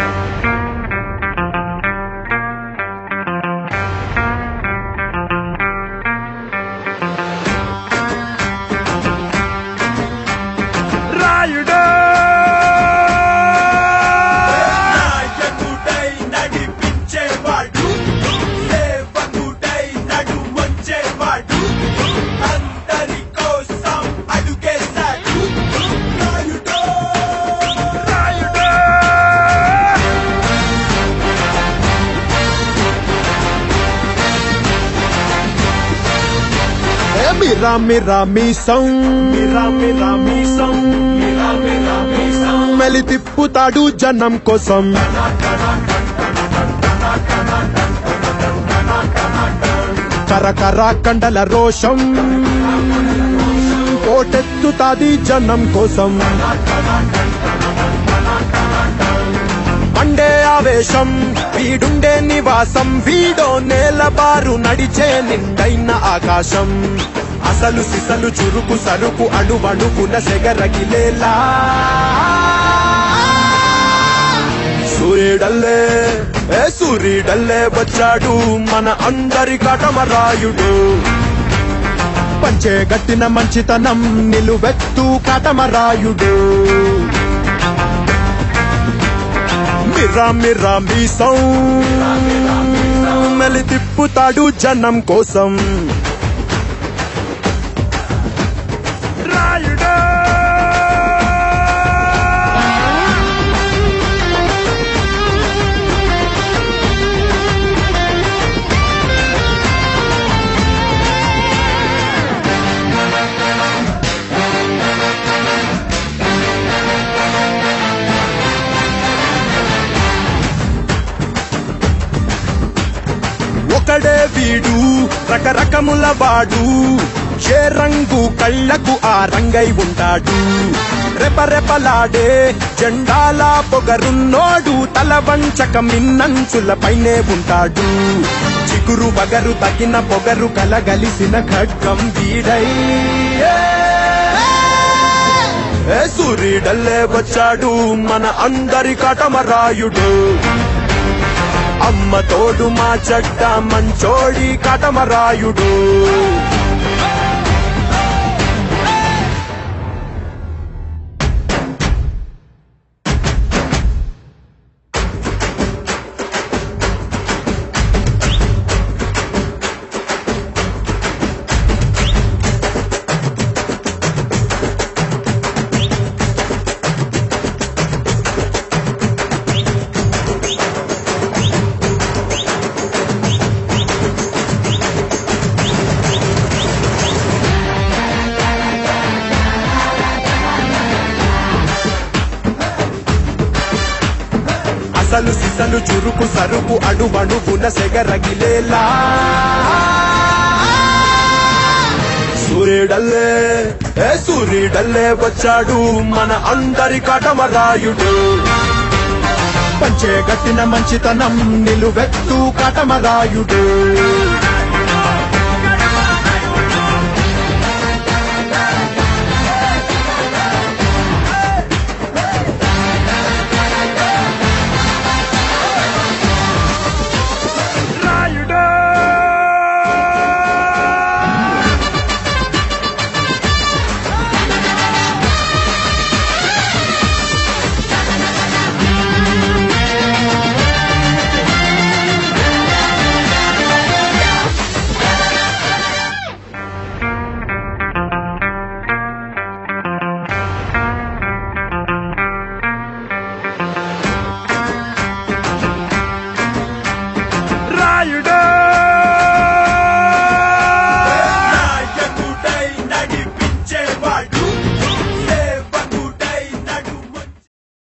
రాయుడు నాయకుడై నడిపించేవాడు సేవకుడై నడు వచ్చేవాడు అందరి కోసం అడుగేశాడు నాయుడు రాయుడు ఏ మిరా మిరా మీసం మిరా మిరా మీసం మిరా మిరా మీసం మెలి తిప్పుతాడు జనం కోసం కరకర కండల రోషం కోటెత్తుతాది జనం కోసం మండే ఆవేశం వీడుండే నివాసం వీడో నేలబారు నడిచే నిండైన ఆకాశం అసలు సిసలు చురుకు సరుకు అణువణువున సెగరగిలేలా సూర్యుడల్లే ఏ సూర్యుడల్లే వచ్చాడు మన అందరి కటమరాయుడు పంచే గట్టిన మంచితనం నిలువెత్తు కటమరాయుడు మిరా మిరా మీసం మెలి తిప్పుతాడు జనం కోసం రాయుడు ఒకడే వీడు రకరకముల వాడు ఏ రంగు కళ్ళకు ఆ రంగై ఉంటాడు రెపరెపలాడే జెండాల పొగరున్నోడు తల వంచక మిన్నంచుల పైనే ఉంటాడు చిగురు బగరు తగిన పొగరు కలగలిసిన ఖడ్గం వీడై ఏ సూర్యుడల్లే వచ్చాడు మన అందరి కటమరాయుడు అమ్మ తోడు మా చెడ్డ మంచోడి కటమరాయుడు అసలు సిసలు చురుకు సరుకు అణువణువున సెగరగిలేలా సూర్యుడల్లే ఏ సూర్యుడల్లే వచ్చాడు మన అందరి కటమరాయుడు పంచే గట్టిన మంచితనం నిలువెత్తు కటమరాయుడు